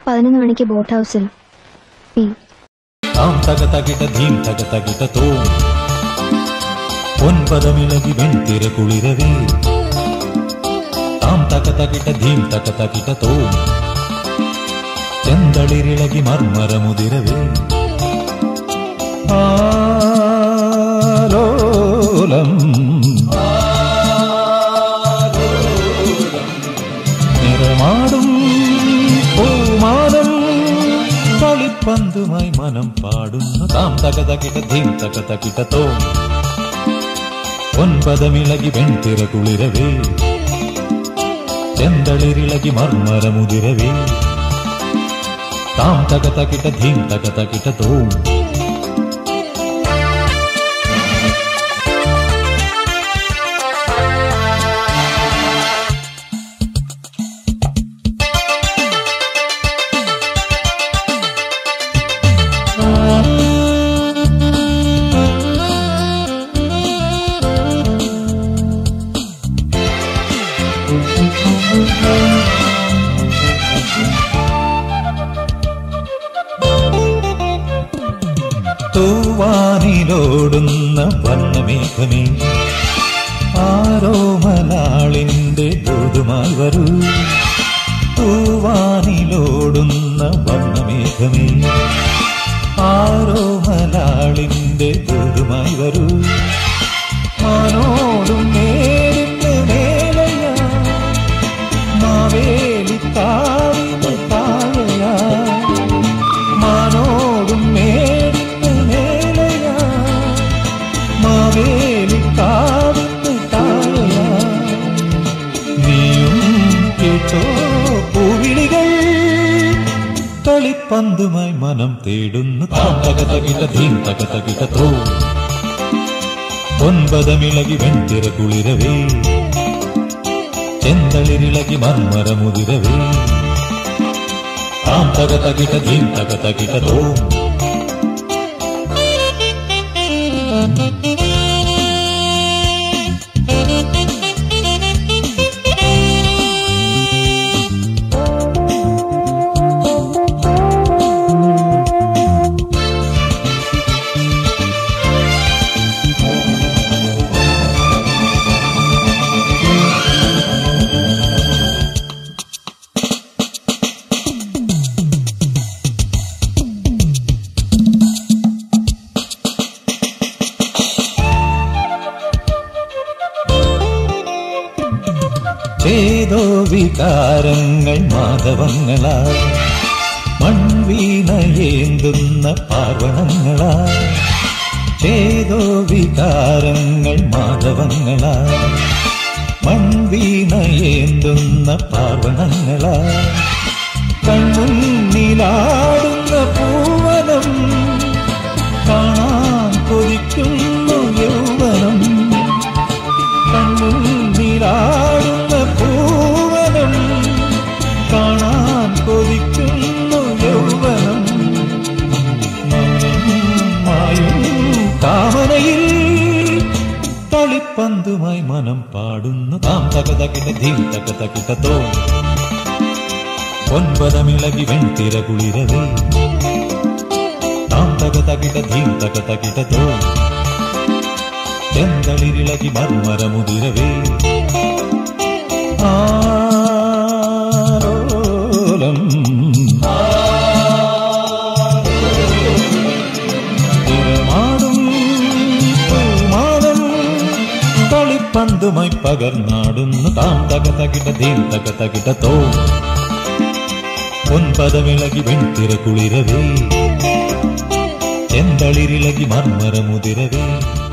പതിനൊന്ന് മണിക്ക് ബോട്ട് ഹൗസിൽ പി താം തക തകിട ധീം തക തകിട തോം ഒൻപതമിളകി വെൺതിര കുളിരവേ താം തക തകിട ധീം തക തകിട തോം ചെന്തളിരിളകി മർമരമുതിരവേ ആലോലം നിറമാടും പൂമാനം കളിപ്പന്തുമായി മനം പാടുന്നു താം തക തകിട ധീം തക തകിട തോം ഒൻപതമിളകി വെൺതിര കുളിരവേ ചെന്തളിരിളകി മർമരമുതിരവേ താം തക തകിട ധീം തക തകിട തോം തൂവാനിലോടുന്ന വർണ്ണമേഘമേ ആരോ മലാളിന്റെ ദൂതുമായി വരൂ തൂവാനിലോടുന്ന വർണ്ണമേഘമേ ആരോ മലാളിന്റെ ദൂതുമായി വരൂ മാനോടും നേരിട്ട് മേലയാ മാവേലി താവിന് താഴയാ മാനോടും നേരിട്ട് മേലയാ മാവേലി താവിന് താഴയാ നീയും കേട്ടോ പൂവിളികൾ കളിപ്പന്തുമായി മനം തേടുന്നു താം തക തകിട ധീം തക തകിട തോ ഒൻപതമിളകി വെൺതിര കുളിരവേ ചെന്തളിരിളകി മർമരമുതിരവേ താം തക തകിട ധീം തക തകിട തോ ചേതോ വികാരങ്ങൾ മാധവങ്ങളാ മൺവീണയേന്തുന്ന പാർവണങ്ങളാ ചേതോ വികാരങ്ങൾ മാധവങ്ങളാ മൺവീണയേന്തുന്ന പാർവണങ്ങളാ കൺമുന്നിലാടുന്ന പൂവനം കാണാൻ കൊതിക്കുന്നു യൗവനം കണ്ണുനീരാടുന്ന പൂവനം കാണാൻ കൊതിക്കുന്നു യൗവനം മായും കാമനയിൽ കളിപ്പന്തുമായി മനം പാടുന്നു താം തക തകിട ധീം തക തകിട തോ ഒൻപതമിളകി വെൺതിര കുളിരവേ താം തക തകിട ധീം തക തകിട തോ ചെന്തളിരിളകി മർമരമുതിരവേ ആലോലം തിരമാടും പൂമാനം കളിപ്പന്തുമായി പകർന്നാടുന്നു താം തക തകിട ധീം തക തകിട തോ ഒൻപതമിളകി വെൺതിര കുളിരവേ ചെന്തളിരിളകി മർമരമുതിരവേ